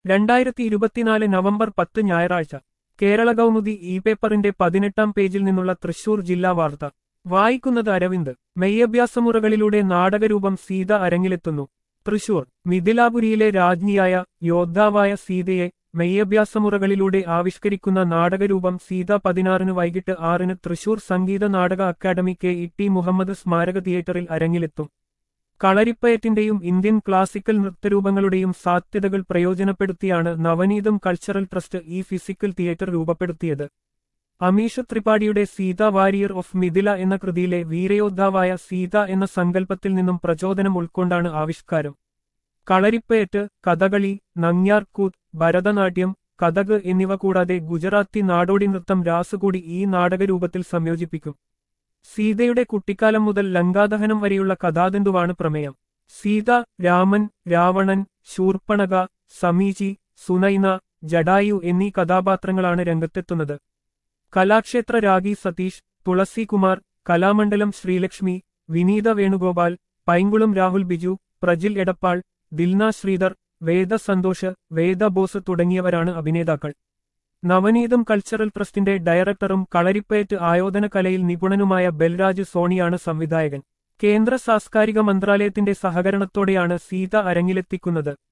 രണ്ടായിരത്തി ഇരുപത്തിനാല് നവംബർ പത്ത് ഞായറാഴ്ച കേരള കൗമുദി ഇ പേപ്പറിന്റെ പതിനെട്ടാം പേജിൽ നിന്നുള്ള തൃശൂർ ജില്ലാ വാർത്ത വായിക്കുന്നത് അരവിന്ദ് മെയ്യഭ്യാസമുറകളിലൂടെ നാടകരൂപം സീത അരങ്ങിലെത്തുന്നു തൃശൂർ മിഥിലാപുരിയിലെ രാജ്ഞിയായ യോദ്ധാവായ സീതയെ മെയ്യഭ്യാസമുറകളിലൂടെ ആവിഷ്കരിക്കുന്ന നാടകരൂപം സീത പതിനാറിന് വൈകിട്ട് ആറിന് Thrissur Sangeetha Nataka Akademi K E T Muhammad സ്മാരക തിയേറ്ററിൽ അരങ്ങിലെത്തും കളരിപ്പയറ്റിന്റെയും ഇന്ത്യൻ ക്ലാസിക്കൽ നൃത്തരൂപങ്ങളുടെയും സാധ്യതകൾ പ്രയോജനപ്പെടുത്തിയാണ് നവനീതം കൾച്ചറൽ ട്രസ്റ്റ് ഈ ഫിസിക്കൽ തിയേറ്റർ രൂപപ്പെടുത്തിയത് അമീഷ ത്രിപാഠിയുടെ സീത വാരിയർ ഓഫ് മിഥില എന്ന കൃതിയിലെ വീരയോദ്ധാവായ സീത എന്ന സങ്കല്പത്തിൽ നിന്നും പ്രചോദനം ഉൾക്കൊണ്ടാണ് ആവിഷ്കാരം കളരിപ്പയറ്റ് കഥകളി നങ്ങ്യാർകൂത്ത് ഭരതനാട്യം കഥക് എന്നിവ കൂടാതെ ഗുജറാത്തി നാടോടി നൃത്തം രാസുകൂടി ഈ നാടകരൂപത്തിൽ സംയോജിപ്പിക്കും സീതയുടെ കുട്ടിക്കാലം മുതൽ ലങ്കാദഹനം വരെയുള്ള കഥാതന്തുവാണ് പ്രമേയം സീത രാമൻ രാവണൻ ശൂർപ്പണക സമീചി സുനൈന ജഡായു എന്നീ കഥാപാത്രങ്ങളാണ് രംഗത്തെത്തുന്നത് കലാക്ഷേത്ര രാഗി സതീഷ് തുളസികുമാർ കലാമണ്ഡലം ശ്രീലക്ഷ്മി വിനീത വേണുഗോപാൽ പൈങ്കുളം രാഹുൽ ബിജു പ്രജിൽ എടപ്പാൾ ദിൽന ശ്രീധർ വേദ സന്തോഷ് വേദ ബോസ് തുടങ്ങിയവരാണ് അഭിനേതാക്കൾ നവനീതം കൾച്ചറൽ ട്രസ്റ്റിന്റെ ഡയറക്ടറും കളരിപ്പയറ്റ് ആയോധന കലയിൽ നിപുണനുമായ ബൽരാജ് സോണിയാണ് സംവിധായകൻ കേന്ദ്ര സാംസ്കാരിക മന്ത്രാലയത്തിന്റെ സഹകരണത്തോടെയാണ് സീത അരങ്ങിലെത്തിക്കുന്നത്